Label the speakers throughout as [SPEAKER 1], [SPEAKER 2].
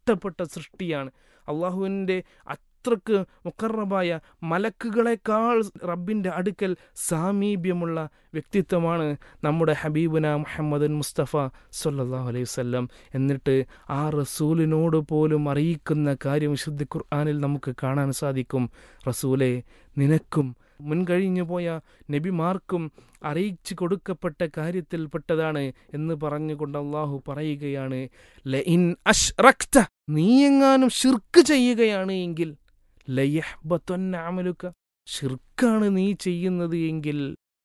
[SPEAKER 1] ഇഷ്ടപ്പെട്ട സൃഷ്ടിയാണ് അള്ളാഹുവിൻ്റെ അത്രക്ക് മുക്കറബായ മലക്കുകളെക്കാൾ റബ്ബിൻ്റെ അടുക്കൽ സാമീപ്യമുള്ള വ്യക്തിത്വമാണ് നമ്മുടെ ഹബീബുന മുഹമ്മദൻ മുസ്തഫ സല്ലാഹു അലൈഹി വല്ലം എന്നിട്ട് ആ റസൂലിനോട് പോലും അറിയിക്കുന്ന കാര്യം വിശുദ്ധ ഖുർആാനിൽ നമുക്ക് കാണാൻ സാധിക്കും റസൂലെ നിനക്കും മുൻകഴിഞ്ഞു പോയ നബിമാർക്കും അറിയിച്ചു കൊടുക്കപ്പെട്ട കാര്യത്തിൽപ്പെട്ടതാണ് എന്ന് പറഞ്ഞുകൊണ്ട് അള്ളാഹു പറയുകയാണ് ലഇൻ അഷ്റക്ത നീ എങ്ങാനും ഷിർക്ക് ചെയ്യുകയാണ് എങ്കിൽ ലയഹ്ബത്തൊന്നമലുക്ക ഷിർക്കാണ് നീ ചെയ്യുന്നത് എങ്കിൽ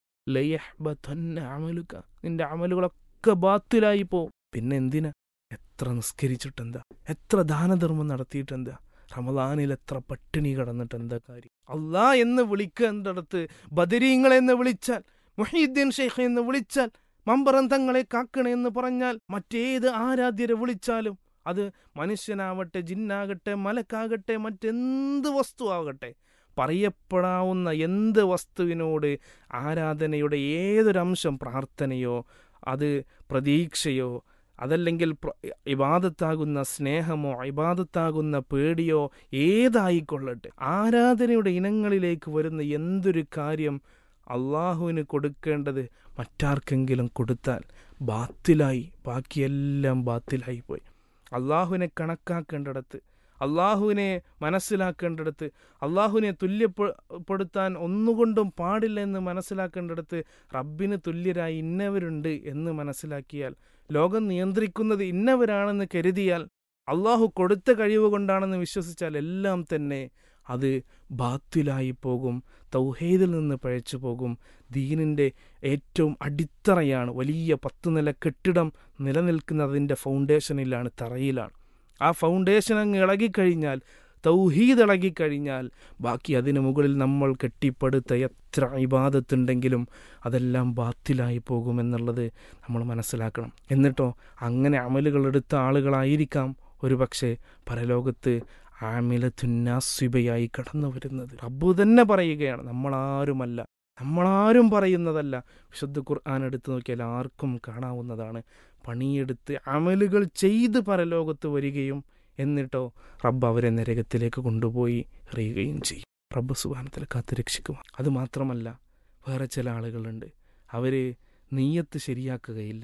[SPEAKER 1] ലയഹ്ബത്തൊന്നമലുക്ക നിന്റെ അമലുകളൊക്കെ ബാത്തിലായി പോ പിന്നെ എന്തിനാ എത്ര നിസ്കരിച്ചിട്ടെന്താ എത്ര ദാനധർമ്മം നടത്തിയിട്ടെന്താ റമദാനിൽ എത്ര പട്ടിണി കടന്നിട്ട് എന്താ കാര്യം അള്ളാ എന്ന് വിളിക്കേണ്ടടത്ത് ബദരീങ്ങൾ എന്ന് വിളിച്ചാൽ മുഹീദ്ദീൻ ഷെയ്ഖ് എന്ന് വിളിച്ചാൽ മമ്പറന്തങ്ങളെ കാക്കണേ എന്ന് പറഞ്ഞാൽ മറ്റേത് ആരാധ്യരെ വിളിച്ചാലും അത് മനുഷ്യനാവട്ടെ ജിന്നാകട്ടെ മലക്കാകട്ടെ മറ്റെന്ത് വസ്തു ആകട്ടെ പറയപ്പെടാവുന്ന എന്ത് വസ്തുവിനോട് ആരാധനയുടെ ഏതൊരംശം പ്രാർത്ഥനയോ അത് പ്രതീക്ഷയോ അതല്ലെങ്കിൽ ഇബാദത്താകുന്ന സ്നേഹമോ ഇബാദത്താകുന്ന പേടിയോ ഏതായിക്കൊള്ളട്ടെ ആരാധനയുടെ ഇനങ്ങളിലേക്ക് വരുന്ന എന്തൊരു കാര്യം അള്ളാഹുവിന് കൊടുക്കേണ്ടത് മറ്റാർക്കെങ്കിലും കൊടുത്താൽ ബാത്തിലായി ബാക്കിയെല്ലാം ബാത്തിലായി പോയി അള്ളാഹുവിനെ കണക്കാക്കേണ്ടിടത്ത് അള്ളാഹുവിനെ മനസ്സിലാക്കേണ്ടിടത്ത് അള്ളാഹുവിനെ തുല്യപ്പെടുത്താൻ ഒന്നുകൊണ്ടും പാടില്ല എന്ന് മനസ്സിലാക്കേണ്ടിടത്ത് റബ്ബിന് തുല്യരായി ഇന്നവരുണ്ട് എന്ന് മനസ്സിലാക്കിയാൽ ലോകം നിയന്ത്രിക്കുന്നത് ഇന്നവരാണെന്ന് കരുതിയാൽ അള്ളാഹു കൊടുത്ത കഴിവ് കൊണ്ടാണെന്ന് വിശ്വസിച്ചാൽ എല്ലാം തന്നെ അത് ബാത്തിലായി പോകും തൗഹീദിൽ നിന്ന് പഴച്ചു പോകും ദീനിൻ്റെ ഏറ്റവും അടിത്തറയാണ് വലിയ പത്ത് നില കെട്ടിടം നിലനിൽക്കുന്നതിൻ്റെ ഫൗണ്ടേഷനിലാണ് തറയിലാണ് ആ ഫൗണ്ടേഷൻ അങ്ങ് ഇളകിക്കഴിഞ്ഞാൽ തൗഹീദ് ഇളകിക്കഴിഞ്ഞാൽ ബാക്കി അതിന് മുകളിൽ നമ്മൾ കെട്ടിപ്പടുത്ത എത്ര ഇബാദത്തുണ്ടെങ്കിലും അതെല്ലാം ബാത്തിലായി പോകുമെന്നുള്ളത് നമ്മൾ മനസ്സിലാക്കണം എന്നിട്ടോ അങ്ങനെ അമലുകൾ എടുത്ത ആളുകളായിരിക്കാം ഒരു പക്ഷേ പരലോകത്ത് ആമിലത്തുന്നാസ്വിബയായി കടന്നു വരുന്നത് റബ്ബു തന്നെ പറയുകയാണ് നമ്മളാരുമല്ല നമ്മളാരും പറയുന്നതല്ല വിശുദ്ധ ഖുർആൻ എടുത്തു നോക്കിയാൽ ആർക്കും കാണാവുന്നതാണ് പണിയെടുത്ത് അമലുകൾ ചെയ്ത് പരലോകത്ത് വരികയും എന്നിട്ടോ റബ്ബ് അവരെ നരകത്തിലേക്ക് കൊണ്ടുപോയി എറിയുകയും ചെയ്യും റബ്ബ് സുബാനത്തിൽ കാത്തു രക്ഷിക്കും അത് മാത്രമല്ല വേറെ ചില ആളുകളുണ്ട് അവർ നീയത്ത് ശരിയാക്കുകയില്ല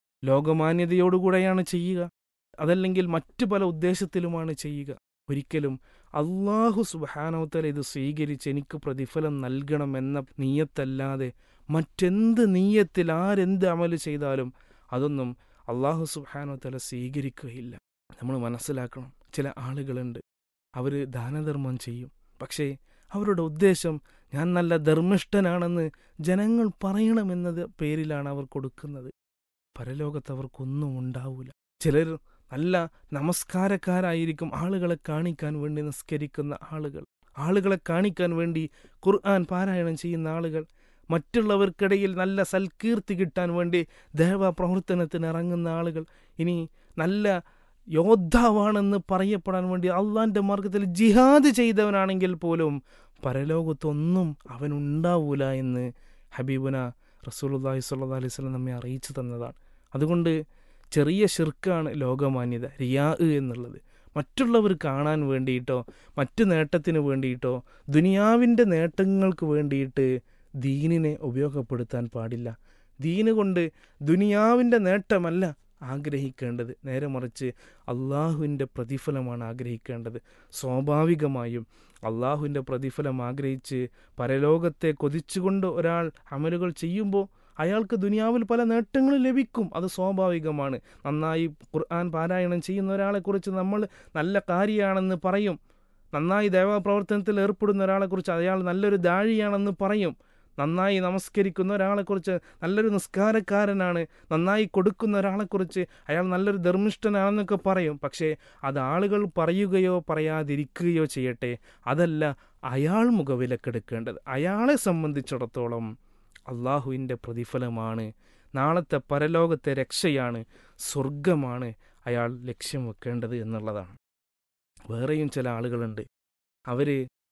[SPEAKER 1] ലോകമാന്യതയോടുകൂടെയാണ് ചെയ്യുക അതല്ലെങ്കിൽ മറ്റു പല ഉദ്ദേശത്തിലുമാണ് ചെയ്യുക ഒരിക്കലും അള്ളാഹു സുബാനോത്തല ഇത് സ്വീകരിച്ച് എനിക്ക് പ്രതിഫലം നൽകണമെന്ന നീയത്തല്ലാതെ മറ്റെന്ത് നീയത്തിൽ ആരെന്ത് അമല് ചെയ്താലും അതൊന്നും അള്ളാഹു സുബാനോത്തല സ്വീകരിക്കുകയില്ല നമ്മൾ മനസ്സിലാക്കണം ചില ആളുകളുണ്ട് അവർ ദാനധർമ്മം ചെയ്യും പക്ഷേ അവരുടെ ഉദ്ദേശം ഞാൻ നല്ല ധർമ്മിഷ്ഠനാണെന്ന് ജനങ്ങൾ പറയണമെന്നത് പേരിലാണ് അവർ കൊടുക്കുന്നത് പരലോകത്ത് അവർക്കൊന്നും ഉണ്ടാവൂല ചിലർ നല്ല നമസ്കാരക്കാരായിരിക്കും ആളുകളെ കാണിക്കാൻ വേണ്ടി നിസ്കരിക്കുന്ന ആളുകൾ ആളുകളെ കാണിക്കാൻ വേണ്ടി ഖുർആൻ പാരായണം ചെയ്യുന്ന ആളുകൾ മറ്റുള്ളവർക്കിടയിൽ നല്ല സൽകീർത്തി കിട്ടാൻ വേണ്ടി ദേവ പ്രവർത്തനത്തിന് ഇറങ്ങുന്ന ആളുകൾ ഇനി നല്ല യോദ്ധാവാണെന്ന് പറയപ്പെടാൻ വേണ്ടി അള്ളാന്റെ മാർഗത്തിൽ ജിഹാദ് ചെയ്തവനാണെങ്കിൽ പോലും പരലോകത്തൊന്നും അവനുണ്ടാവൂല എന്ന് ഹബീബുന റസൂലുല്ലാഹി സ്വല്ലാ അലൈഹി സ്വലം നമ്മെ അറിയിച്ചു തന്നതാണ് അതുകൊണ്ട് ചെറിയ ഷിർക്കാണ് ലോകമാന്യത റിയാ എന്നുള്ളത് മറ്റുള്ളവർ കാണാൻ വേണ്ടിയിട്ടോ മറ്റു നേട്ടത്തിന് വേണ്ടിയിട്ടോ ദുനിയാവിൻ്റെ നേട്ടങ്ങൾക്ക് വേണ്ടിയിട്ട് ദീനിനെ ഉപയോഗപ്പെടുത്താൻ പാടില്ല ദീന് കൊണ്ട് ദുനിയാവിൻ്റെ നേട്ടമല്ല ആഗ്രഹിക്കേണ്ടത് നേരെ മറിച്ച് അള്ളാഹുവിൻ്റെ പ്രതിഫലമാണ് ആഗ്രഹിക്കേണ്ടത് സ്വാഭാവികമായും അള്ളാഹുവിൻ്റെ പ്രതിഫലം ആഗ്രഹിച്ച് പരലോകത്തെ കൊതിച്ചുകൊണ്ട് ഒരാൾ അമലുകൾ ചെയ്യുമ്പോൾ അയാൾക്ക് ദുനിയാവിൽ പല നേട്ടങ്ങളും ലഭിക്കും അത് സ്വാഭാവികമാണ് നന്നായി ഖുർആൻ പാരായണം ചെയ്യുന്ന ഒരാളെക്കുറിച്ച് നമ്മൾ നല്ല കാര്യമാണെന്ന് പറയും നന്നായി ദേവപ്രവർത്തനത്തിൽ ഏർപ്പെടുന്ന ഒരാളെക്കുറിച്ച് അയാൾ നല്ലൊരു ദാഴിയാണെന്ന് പറയും നന്നായി നമസ്കരിക്കുന്ന ഒരാളെക്കുറിച്ച് നല്ലൊരു നിസ്കാരക്കാരനാണ് നന്നായി കൊടുക്കുന്ന ഒരാളെക്കുറിച്ച് അയാൾ നല്ലൊരു ധർമ്മിഷ്ഠനാണെന്നൊക്കെ പറയും പക്ഷേ അത് ആളുകൾ പറയുകയോ പറയാതിരിക്കുകയോ ചെയ്യട്ടെ അതല്ല അയാൾ മുഖവിലക്കെടുക്കേണ്ടത് അയാളെ സംബന്ധിച്ചിടത്തോളം അള്ളാഹുവിൻ്റെ പ്രതിഫലമാണ് നാളത്തെ പരലോകത്തെ രക്ഷയാണ് സ്വർഗമാണ് അയാൾ ലക്ഷ്യം വെക്കേണ്ടത് എന്നുള്ളതാണ് വേറെയും ചില ആളുകളുണ്ട് അവർ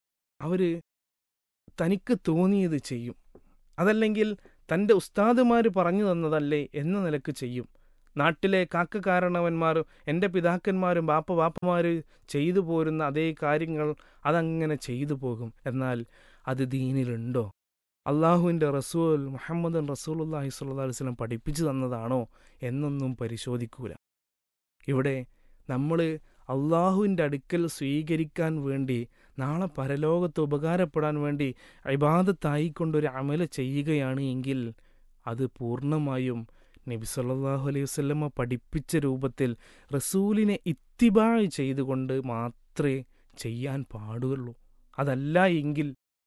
[SPEAKER 1] അവർ തനിക്ക് തോന്നിയത് ചെയ്യും അതല്ലെങ്കിൽ തൻ്റെ ഉസ്താദുമാർ പറഞ്ഞു തന്നതല്ലേ എന്ന നിലക്ക് ചെയ്യും നാട്ടിലെ കാക്കക്കാരണവന്മാരും എൻ്റെ പിതാക്കന്മാരും ബാപ്പ ബാപ്പമാർ ചെയ്തു പോരുന്ന അതേ കാര്യങ്ങൾ അതങ്ങനെ ചെയ്തു പോകും എന്നാൽ അത് ദീനിലുണ്ടോ അള്ളാഹുവിൻ്റെ റസൂൽ മുഹമ്മദ് റസൂലുല്ലാഹി സ്വല്ലല്ലാഹു അലൈഹി വസല്ലം പഠിപ്പിച്ചു തന്നതാണോ എന്നൊന്നും പരിശോധിക്കൂല ഇവിടെ നമ്മൾ അള്ളാഹുവിൻ്റെ അടുക്കൽ സ്വീകരിക്കാൻ വേണ്ടി നാളെ പരലോകത്ത് ഉപകാരപ്പെടാൻ വേണ്ടി ഇബാദത്തായിക്കൊണ്ടൊരു അമല ചെയ്യുകയാണ് എങ്കിൽ അത് പൂർണ്ണമായും നബി സല്ലല്ലാഹു അലൈഹി വസല്ലമ പഠിപ്പിച്ച രൂപത്തിൽ റസൂലിനെ ഇത്തിബായ് ചെയ്തുകൊണ്ട് മാത്രമേ ചെയ്യാൻ പാടുള്ളൂ അതല്ല എങ്കിൽ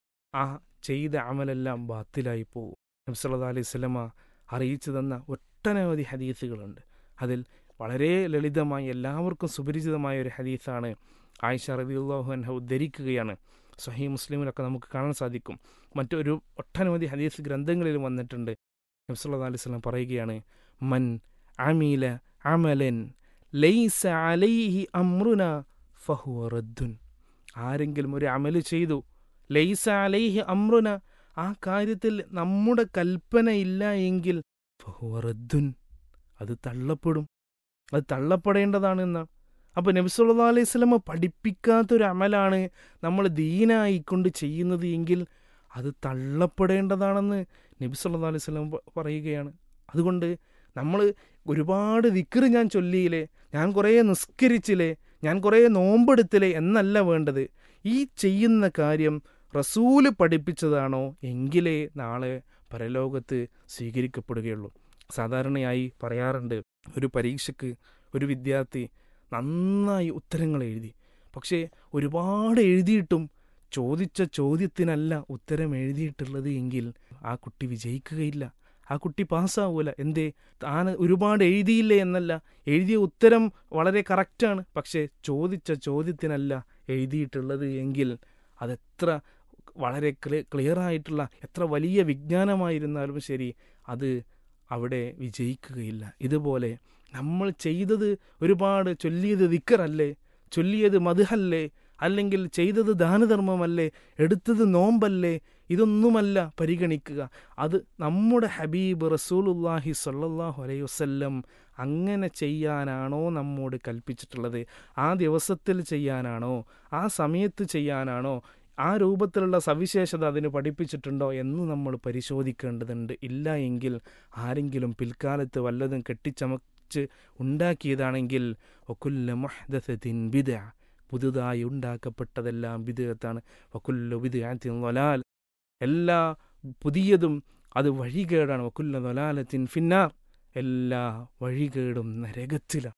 [SPEAKER 1] ആ ചെയ്ത അമലെല്ലാം ബാത്തിലായി പോകും നബി സല്ലല്ലാഹു അലൈഹി വസല്ലമ അറിയിച്ചു തന്ന ഒട്ടനവധി ഹദീസുകളുണ്ട് അതിൽ വളരെ ലളിതമായി എല്ലാവർക്കും സുപരിചിതമായ ഒരു ഹദീസാണ് ആയിഷ റളിയല്ലാഹു അൻഹ ഉദ്ധരിക്കുകയാണ് സഹീ മുസ്ലിമിലൊക്കെ നമുക്ക് കാണാൻ സാധിക്കും മറ്റൊരു ഒട്ടനവധി ഹദീസ് ഗ്രന്ഥങ്ങളിലും വന്നിട്ടുണ്ട് നബി സല്ലല്ലാഹു അലൈഹി വസല്ലം പറയുകയാണ് മൻ അമീല അമലൻ ലൈസ അലൈഹി അമ്രുന ഫഹുവ റദ്ദുൻ ആരെങ്കിലും ഒരു അമല് ചെയ്തു ലൈസ അലൈഹി അമ്രുന ആ കാര്യത്തിൽ നമ്മുടെ കൽപ്പന ഇല്ല എങ്കിൽ ഫഹുവ റദ്ദുൻ അത് തള്ളപ്പെടും അത് തള്ളപ്പെടേണ്ടതാണ് എന്നാണ് അപ്പോൾ നബി സല്ലല്ലാഹു അലൈഹി വസല്ലമ പഠിപ്പിക്കാത്തൊരു അമലാണ് നമ്മൾ ദീനായിക്കൊണ്ട് ചെയ്യുന്നത് എങ്കിൽ അത് തള്ളപ്പെടേണ്ടതാണെന്ന് നബി സല്ലല്ലാഹു അലൈഹി വസല്ലം പറയുകയാണ് അതുകൊണ്ട് നമ്മൾ ഒരുപാട് വിക്റ് ഞാൻ ചൊല്ലിയില്ലേ ഞാൻ കുറേ നിസ്കരിച്ചില്ലേ ഞാൻ കുറേ നോമ്പെടുത്തില്ലേ എന്നല്ല വേണ്ടത് ഈ ചെയ്യുന്ന കാര്യം റസൂല് പഠിപ്പിച്ചതാണോ എങ്കിലേ നാളെ പരലോകത്ത് സ്വീകരിക്കപ്പെടുകയുള്ളൂ സാധാരണയായി പറയാറുണ്ട് ഒരു പരീക്ഷയ്ക്ക് ഒരു വിദ്യാർത്ഥി നന്നായി ഉത്തരങ്ങൾ എഴുതി പക്ഷേ ഒരുപാട് എഴുതിയിട്ടും ചോദിച്ച ചോദ്യത്തിനല്ല ഉത്തരം എഴുതിയിട്ടുള്ളത് എങ്കിൽ ആ കുട്ടി വിജയിക്കുകയില്ല ആ കുട്ടി പാസ്സാവൂല എന്തേ താൻ ഒരുപാട് എഴുതിയില്ലേ എന്നല്ല എഴുതിയ ഉത്തരം വളരെ കറക്റ്റാണ് പക്ഷേ ചോദിച്ച ചോദ്യത്തിനല്ല എഴുതിയിട്ടുള്ളത് എങ്കിൽ അതെത്ര വളരെ ക്ലിയർ ആയിട്ടുള്ള എത്ര വലിയ വിജ്ഞാനമായിരുന്നാലും ശരി അത് അവിടെ വിജയിക്കുകയില്ല ഇതുപോലെ നമ്മൾ ചെയ്തത് ഒരുപാട് ചൊല്ലിയത് വിക്കറല്ലേ ചൊല്ലിയത് മധുഹല്ലേ അല്ലെങ്കിൽ ചെയ്തത് ദാനധർമ്മമല്ലേ എടുത്തത് നോമ്പല്ലേ ഇതൊന്നുമല്ല പരിഗണിക്കുക അത് നമ്മുടെ ഹബീബ് റസൂലുല്ലാഹി സല്ലല്ലാഹു അലൈഹി വസല്ലം അങ്ങനെ ചെയ്യാനാണോ നമ്മോട് കൽപ്പിച്ചിട്ടുള്ളത് ആ ദിവസത്തിൽ ചെയ്യാനാണോ ആ സമയത്ത് ചെയ്യാനാണോ ആ രൂപത്തിലുള്ള സവിശേഷത അതിന് പഠിപ്പിച്ചിട്ടുണ്ടോ എന്ന് നമ്മൾ പരിശോധിക്കേണ്ടതുണ്ട് ഇല്ല എങ്കിൽ ആരെങ്കിലും പിൽക്കാലത്ത് വല്ലതും കെട്ടിച്ചമച്ച് ഉണ്ടാക്കിയതാണെങ്കിൽ ഒക്കുല്ല മൊഹദത്തിൻ ബിദ പുതുതായി ഉണ്ടാക്കപ്പെട്ടതെല്ലാം ബിദത്താണ് വക്കുല്ല ബിദാത്തിൻ വലാൽ എല്ലാ പുതിയതും അത് വഴികേടാണ് വക്കുല്ല വലാലത്തിൻ ഫിന്നാർ എല്ലാ വഴികേടും നരകത്തിലാണ്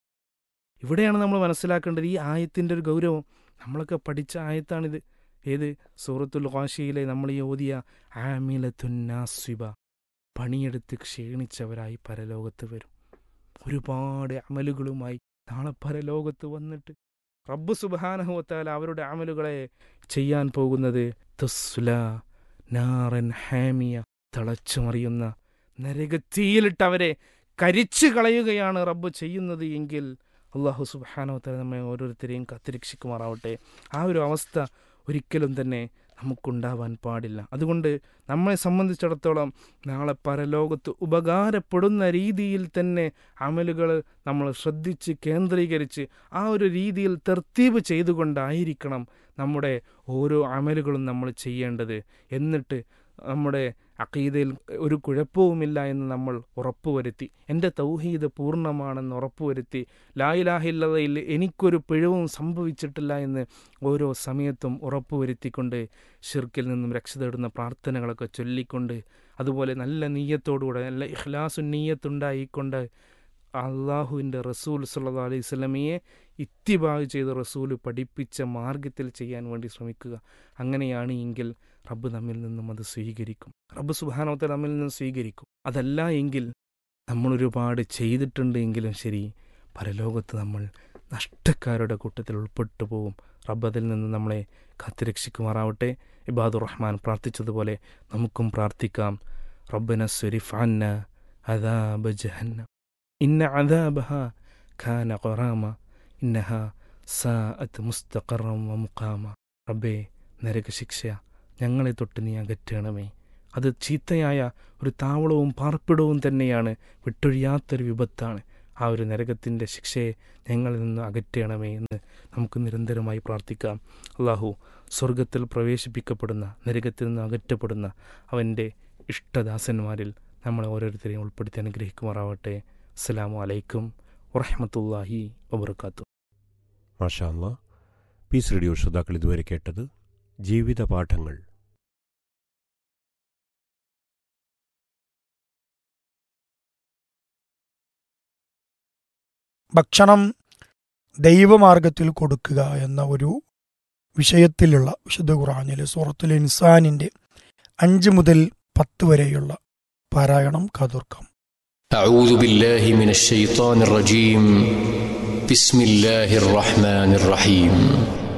[SPEAKER 1] ഇവിടെയാണ് നമ്മൾ മനസ്സിലാക്കേണ്ടത് ഈ ആയത്തിൻ്റെ ഒരു ഗൗരവം നമ്മളൊക്കെ പഠിച്ച ആയത്താണിത് ഏത് സൂറത്തുൽ ഖാശിയിലെ നമ്മൾ ഈ ഓതിയ ആമിലത്തുന്നാസിബ പണിയെടുത്ത് ക്ഷീണിച്ചവരായി പരലോകത്ത് വരും ഒരുപാട് അമലുകളുമായി നാളെ പരലോകത്ത് വന്നിട്ട് റബ്ബ് സുബാനഹുവത്താൽ അവരുടെ അമലുകളെ ചെയ്യാൻ പോകുന്നത് തുസ്ല നാറൻ ഹാമിയ തിളച്ചുമറിയുന്ന നരകത്തീയിലിട്ട് അവരെ കരിച്ചു കളയുകയാണ് റബ്ബ് ചെയ്യുന്നത് എങ്കിൽ അള്ളാഹു സുബാനോത്തല നമ്മെ ഓരോരുത്തരെയും കത്തിരക്ഷിക്കുമാറാവട്ടെ ആ ഒരു അവസ്ഥ ഒരിക്കലും തന്നെ നമുക്കുണ്ടാവാൻ പാടില്ല അതുകൊണ്ട് നമ്മളെ സംബന്ധിച്ചിടത്തോളം നാളെ പരലോകത്ത് ഉപകാരപ്പെടുന്ന രീതിയിൽ തന്നെ അമലുകൾ നമ്മൾ ശ്രദ്ധിച്ച് കേന്ദ്രീകരിച്ച് ആ ഒരു രീതിയിൽ തെർത്തീവ് ചെയ്തുകൊണ്ടായിരിക്കണം നമ്മുടെ ഓരോ അമലുകളും നമ്മൾ ചെയ്യേണ്ടത് എന്നിട്ട് നമ്മുടെ അക്കീതയിൽ ഒരു കുഴപ്പവുമില്ല എന്ന് നമ്മൾ ഉറപ്പുവരുത്തി എൻ്റെ തൗഹീദ് പൂർണ്ണമാണെന്ന് ഉറപ്പുവരുത്തി ലായിലാഹില്ലതയിൽ എനിക്കൊരു പിഴവും സംഭവിച്ചിട്ടില്ല എന്ന് ഓരോ സമയത്തും ഉറപ്പുവരുത്തിക്കൊണ്ട് ഷിർക്കിൽ നിന്നും രക്ഷ തേടുന്ന പ്രാർത്ഥനകളൊക്കെ ചൊല്ലിക്കൊണ്ട് അതുപോലെ നല്ല നീയത്തോടുകൂടെ നല്ല ഇഖ്ലാസു നീയത്തുണ്ടായിക്കൊണ്ട് അള്ളാഹുവിൻ്റെ റസൂൽ സല്ലാ അലൈഹി സ്വലമയെ ഇത്തിബാഗ് ചെയ്ത് റസൂൽ പഠിപ്പിച്ച മാർഗത്തിൽ ചെയ്യാൻ വേണ്ടി ശ്രമിക്കുക അങ്ങനെയാണ് എങ്കിൽ റബ്ബ് നമ്മിൽ നിന്നും അത് സ്വീകരിക്കും റബ്ബ് സുബാനോത്തെ നമ്മിൽ നിന്നും സ്വീകരിക്കും അതല്ല എങ്കിൽ നമ്മൾ ഒരുപാട് ചെയ്തിട്ടുണ്ട് എങ്കിലും ശരി പരലോകത്ത് നമ്മൾ നഷ്ടക്കാരുടെ കൂട്ടത്തിൽ ഉൾപ്പെട്ടു പോകും റബ്ബ് അതിൽ നിന്ന് നമ്മളെ കാത്തുരക്ഷിക്കുമാറാവട്ടെ ഇബാദുർ റഹ്മാൻ പ്രാർത്ഥിച്ചതുപോലെ നമുക്കും പ്രാർത്ഥിക്കാം റബ്ബന സ്വരിഫ് അന്ന അദാബ ജഹന്ന ഇന്ന അദാബഹ ഖാന ഖൊറാമ ഇന്നഹ സാഅത്ത് മുസ്തഖറം വ മുഖാമ റബ്ബേ നരകശിക്ഷ ഞങ്ങളെ തൊട്ട് നീ അകറ്റണമേ അത് ചീത്തയായ ഒരു താവളവും പാർപ്പിടവും തന്നെയാണ് വിട്ടൊഴിയാത്തൊരു വിപത്താണ് ആ ഒരു നരകത്തിൻ്റെ ശിക്ഷയെ ഞങ്ങളിൽ നിന്ന് അകറ്റണമേ എന്ന് നമുക്ക് നിരന്തരമായി പ്രാർത്ഥിക്കാം അള്ളാഹു സ്വർഗത്തിൽ പ്രവേശിപ്പിക്കപ്പെടുന്ന നരകത്തിൽ നിന്ന് അകറ്റപ്പെടുന്ന അവൻ്റെ ഇഷ്ടദാസന്മാരിൽ നമ്മളെ ഓരോരുത്തരെയും ഉൾപ്പെടുത്തി അനുഗ്രഹിക്കുമാറാവട്ടെ അസ്സലാമു അലൈക്കും വറഹമത്തല്ലാഹി വബർക്കാത്തു
[SPEAKER 2] മാഷാ അല്ലാ പീസ് റേഡിയോ ശ്രോതാക്കൾ ഇതുവരെ കേട്ടത് ജീവിത പാഠങ്ങൾ
[SPEAKER 3] ഭക്ഷണം ദൈവമാർഗത്തിൽ കൊടുക്കുക എന്ന ഒരു വിഷയത്തിലുള്ള വിശുദ്ധ ഖുറാനിലെ സൂറത്തുൽ ഇൻസാനിന്റെ അഞ്ച് മുതൽ പത്ത് വരെയുള്ള പാരായണം കാതോർക്കാം
[SPEAKER 4] أعوذ بالله من الشيطان الرجيم بسم الله الرحمن الرحيم